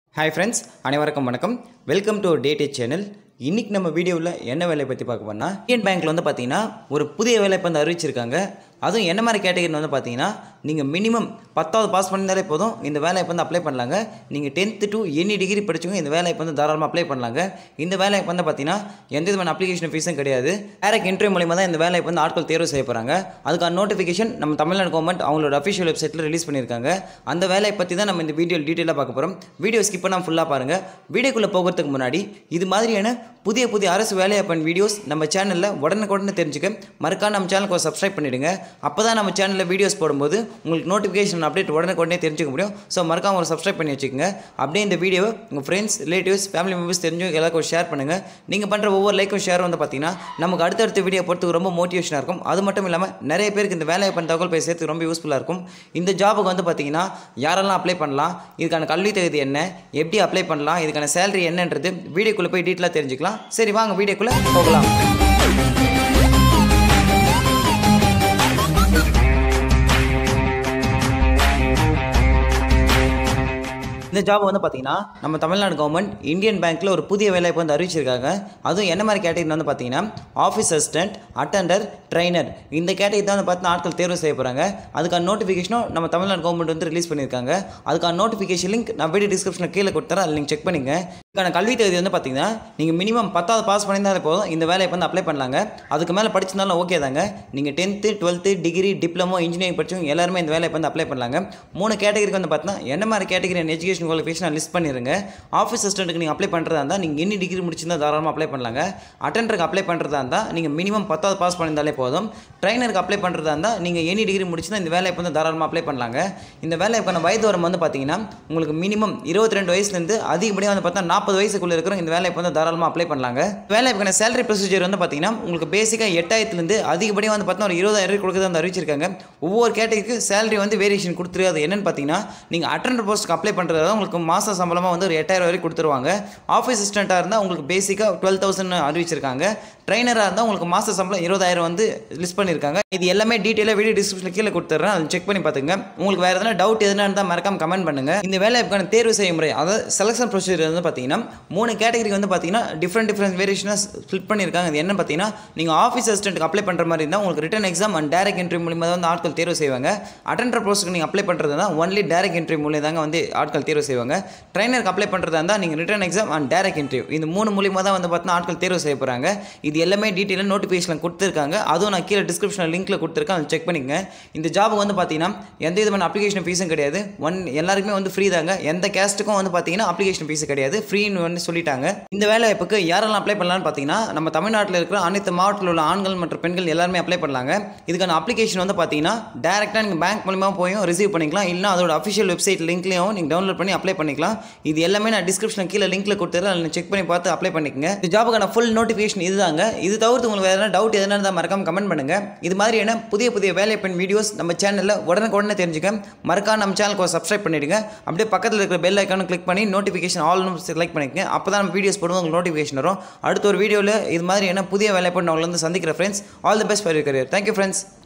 hi friends அனைவருக்கும் வணக்கம் welcome to டேட்டே channel இன்றைக்கி நம்ம வீடியோவில் என்ன வேலையை பற்றி பார்க்க போனால் இந்தியன் பேங்க்கில் வந்து பார்த்தீங்கன்னா ஒரு புதிய வேலை இப்போ வந்து அறிவிச்சிருக்காங்க அதுவும் என்ன மாதிரி கேட்டகரி வந்து பார்த்தீங்கன்னா நீங்கள் மினிமம் பத்தாவது பாஸ் பண்ணியிருந்தாலே போதும் இந்த வேலையை வந்து அப்ளை பண்ணலாங்க நீங்கள் டென்த்து டு எனி டிகிரி படிச்சவங்க இந்த வேலையை வந்து தாராளமாக அப்ளை பண்ணலாங்க இந்த வேலையை வந்து பார்த்தீங்கன்னா எந்த விதமான அப்ளிகேஷன் ஃபீஸும் கிடையாது டேரக்ட் இன்டர்வியூ மூலியமாக தான் இந்த வேலையை வந்து ஆட்கள் தேர்வு செய்ய போகிறாங்க அதுக்கான நோட்டிஃபிகேஷன் நம்ம தமிழ்நாடு கவர்மெண்ட் அவங்களோட அஃபிஷியல் வெப்சைட்டில் ரிலீஸ் பண்ணியிருக்காங்க அந்த வேலையை பற்றி தான் நம்ம இந்த வீடியோ டீட்டெயிலாக பார்க்க போகிறோம் வீடியோ ஸ்கிப் பண்ணாமல் ஃபுல்லாக பாருங்கள் வீடியோக்குள்ளே போகிறதுக்கு முன்னாடி இது மாதிரியான புதிய புதிய அரசு வேலைவாய்ப்பு வீடியோஸ் நம்ம சேனலில் உடனுக்குடனே தெரிஞ்சுக்க மறக்காம நம்ம சேனலுக்கு ஒரு சப்ஸ்கிரைப் பண்ணிவிடுங்க அப்போ தான் நம்ம சேனலில் வீடியோஸ் போடும்போது உங்களுக்கு நோட்டிஃபிகேஷன் அப்டேட் உடனுக்குடனே தெரிஞ்சுக்க முடியும் ஸோ மறக்காம ஒரு சப்ஸ்கிரைப் பண்ணி வச்சுக்கோங்க அப்படியே இந்த வீடியோவை உங்கள் ஃப்ரெண்ட்ஸ் ரிலேட்டிவ்ஸ் ஃபேமிலி மெம்பர்ஸ் தெரிஞ்சவங்க எல்லாருக்கும் ஷேர் பண்ணுங்கள் நீங்கள் பண்ணுற ஒவ்வொரு லைக்கும் ஷேர் வந்து பார்த்தீங்கன்னா நமக்கு அடுத்தடுத்த வீடியோ பொறுத்து ரொம்ப மோட்டிவேஷனாக இருக்கும் அது மட்டும் இல்லாமல் நிறைய பேருக்கு இந்த வேலையை பண்ண தகவல் போய் சேர்த்து ரொம்ப யூஸ்ஃபுல்லாக இருக்கும் இந்த ஜாபுக்கு வந்து பார்த்தீங்கன்னா யாரெல்லாம் அப்ளை பண்ணலாம் இதுக்கான கல்வி தகுதி என்ன எப்படி அப்ளை பண்ணலாம் இதுக்கான சேலரி என்னன்றது வீடியோக்குள்ளே போய் டீட்டெயிலாக தெரிஞ்சுக்கலாம் சரி வாங்க வீடியோக்குள்ளே போகலாம் இந்த ஜாப் வந்து பார்த்தீங்கன்னா நம்ம தமிழ்நாடு கவர்மெண்ட் இந்தியன் பேங்க்கில் ஒரு புதிய வேலைவாய்ப்பு வந்து அறிவிச்சிருக்காங்க அதுவும் என்ன மாதிரி கேட்டகரி வந்து பார்த்தீங்கன்னா ஆஃபீஸ் அசிஸ்டன்ட் அட்டண்டர் ட்ரைனர் இந்த கேட்டகரி தான் வந்து பார்த்தீங்கன்னா ஆட்கள் தேர்வு செய்ய போகிறாங்க அதுக்கான நோட்டிஃபிகேஷனும் நம்ம தமிழ்நாடு கவர்மெண்ட் வந்து ரிலீஸ் பண்ணியிருக்காங்க அதுக்கான நோட்டிஃபிகேஷன் லிங்க் நான் வீடியோ டிஸ்கிரிப்ஷனில் கீழே கொடுத்துறேன் அதில் நீங்கள் செக் பண்ணிங்க இதுக்கான கல்வி தகுதி வந்து பார்த்தீங்கன்னா நீங்கள் மினிமம் பத்தாவது பாஸ் பண்ணியிருந்தாலே போதும் இந்த வேலையை வந்து அப்ளை பண்ணலாங்க அதுக்கு மேலே படிச்சிருந்தாலும் ஓகே தாங்க நீங்கள் tenth twelfth degree diploma engineering படிச்சவங்க எல்லாருமே இந்த வேலையை வந்து அப்ளை பண்ணலாங்க மூணு கேட்டகரிக்கு வந்து பார்த்தீங்கன்னா என்ன மாதிரி கேட்டகரி எஜுகேஷன் குவாலிஃபிகேஷன் லிஸ்ட் பண்ணிடுங்க ஆஃபீஸ் அசிஸ்டன்ட்டுக்கு நீங்கள் அப்ளை பண்ணுறதா இருந்தால் நீங்கள் என்ன டிகிரி முடிச்சிருந்தா தாராளமாக அப்ளை பண்ணலாங்க அட்டண்டருக்கு அப்ளை பண்ணுறதா இருந்தால் நீங்கள் மினிமம் பத்தாவது பாஸ் பண்ணியிருந்தாலே போதும் ட்ரைனருக்கு அப்ளை பண்ணுறதா இருந்தால் நீங்கள் எனி டிகிரி முடிச்சுன்னா இந்த வேலையை வந்து தாராளமாக அப்ளை பண்ணலாங்க இந்த வேலைக்கான வயது வரம் வந்து பார்த்தீங்கன்னா உங்களுக்கு மினிமம் இருபத்தி ரெண்டு வயசுலேருந்து அதிகப்படியாக வந்து பார்த்தா நாற்பது வயசுக்குள்ளே இருக்கிற இந்த வேலையை வந்து தாராளமாக அப்ளை பண்ணலாங்க வேலைக்கான சேலரி ப்ரொசீஜர் வந்து பார்த்தீங்கன்னா உங்களுக்கு பேசிக்காக எட்டாயிரத்துலேருந்து அதிகப்படியாக வந்து பார்த்தா ஒரு இருபதாயிரம் கொடுக்குறது வந்து அறிவிச்சிருக்காங்க ஒவ்வொரு கேட்டகரிக்கு சேலரி வந்து வேரியேஷன் கொடுத்துரு அது என்னன்னு பார்த்தீங்கன்னா நீங்கள் அட்டண்டர் போஸ்ட்டுக்கு அப்ளை பண்ணுறதா உங்களுக்கு மாத சம்பளமாக வந்து ஒரு எட்டாயிரம் வரைக்கும் கொடுத்துருவாங்க ஆஃபீஸ் அசிஸ்டண்ட்டாக இருந்தால் உங்களுக்கு பேசிக்காக டுவெல் தௌசண்ட் அறிவிச்சிருக்காங்க ட்ரைனராக இருந்தால் உங்களுக்கு மாத சம்பளம் இருபதாயிரம் வந்து லிஸ்ட் பண்ணியிருக்காங்க இது எல்லாமே டீட்டெயிலாக வீடியோ டிஸ்கிரிப்ஷனில் கீழே கொடுத்துட்றேன் அதை செக் பண்ணி பார்த்துங்க உங்களுக்கு வேறு எதனா டவுட் எதுனா இருந்தால் மறக்காம கமெண்ட் பண்ணுங்கள் இந்த வேலைக்கான தேர்வு செய்யும் முறை அதாவது செலக்ஷன் ப்ரொசீஜர் வந்து பார்த்தீங்கன்னா மூணு கேட்டகரிக்கு வந்து பார்த்தீங்கன்னா டிஃப்ரெண்ட் டிஃப்ரெண்ட் வேரியேஷனாக ஸ்பிளிட் பண்ணியிருக்காங்க இது என்ன பார்த்தீங்கன்னா நீங்கள் ஆஃபீஸ் அசிஸ்டன்ட்டுக்கு அப்ளை பண்ணுற மாதிரி இருந்தால் உங்களுக்கு written exam and direct entry மூலியமாக தான் வந்து ஆட்கள் தேர்வு செய்வாங்க அட்டெண்டர் போஸ்ட்டுக்கு நீங்கள் அப்ளை பண்ணுறது தான் ஒன்லி டேரக்ட் என்ட்ரி மூலியம் தாங்க வந்து ஆட்கள் தேர்வு செய்வாங்க ட்ரைனருக்கு அப்ளை பண்ணுறதா இருந்தால் நீங்கள் written exam and direct interview இந்த மூணு மூலியமாக தான் வந்து பார்த்தீங்கன்னா ஆட்கள் தேர்வு செய்ய போகிறாங்க இது எல்லாமே டீட்டெயிலாக நோட்டிஃபிகேஷன் கொடுத்துருக்காங்க அதுவும் நான் கீழே டிஸ்கிரிப்ஷனில் லிங்க்கில் கொடுத்துருக்கேன் அதை செக் பண்ணிக்கங்க இந்த ஜாபுக்கு வந்து பார்த்தீங்கன்னா எந்த விதமான அப்ளிகேஷன் ஃபீஸும் கிடையாது ஒன் எல்லாருக்குமே வந்து ஃப்ரீ தாங்க எந்த கேஸ்ட்டுக்கும் வந்து பார்த்தீங்கன்னா அப்ளிகேஷன் ஃபீஸ் கிடையாது ஃப்ரீன்னு வந்து சொல்லிட்டாங்க இந்த வேலை வாய்ப்புக்கு யாரெல்லாம் அப்ளை பண்ணலாம்னு பார்த்தீங்கன்னா நம்ம தமிழ்நாட்டில் இருக்கிற அனைத்து மாவட்டத்தில் உள்ள ஆண்கள் மற்றும் பெண்கள் எல்லாருமே அப்ளை பண்ணலாங்க இதுக்கான அப்ளிகேஷன் வந்து பார்த்தீங்கன்னா டேரெக்டாக நீங்கள் பேங்க் மூலியமாக போயும் ரிசீவ் பண்ணிக்கலாம் இல்லை அதோட அஃபிஷியல் வெப்சைட் லிங்க்லையும் நீங்கள் டவுன்லோட் பண்ணி அப்ளை பண்ணிக்கலாம் இது எல்லாமே நான் டிஸ்கிரிப்ஷன் கீழே லிங்க்ல கொடுத்துறேன் அதில் செக் பண்ணி பார்த்து அப்ளை பண்ணிக்கங்க இந்த ஜாபுக்கான ஃபுல் நோட்டிஃபிகேஷன் இதுதாங்க இது தவிர்த்து உங்களுக்கு வேறு எதனா டவுட் எதனா இருந்தால் மறக்காம கமெண்ட் பண்ணுங்க இது மாதிரியான புதிய புதிய வேலை பெண் வீடியோஸ் நம்ம சேனலில் உடனுக்குடனே தெரிஞ்சுக்க மறக்காம நம்ம சேனலுக்கு சப்ஸ்கிரைப் பண்ணிடுங்க அப்படியே பக்கத்தில் இருக்கிற பெல் ஐக்கானும் கிளிக் பண்ணி நோட்டிஃபிகேஷன் ஆல் செலக்ட் பண்ணிக்கங்க அப்போ தான் நம்ம வீடியோஸ் போடுவோம் உங்களுக்கு நோட்டிஃபிகேஷன் வரும் அடுத்த ஒரு வீடியோவில் இது மாதிரி என்ன புதிய வேலை பெண் அவங்களை வந்து சந்திக்கிற friends all the best for your career thank you friends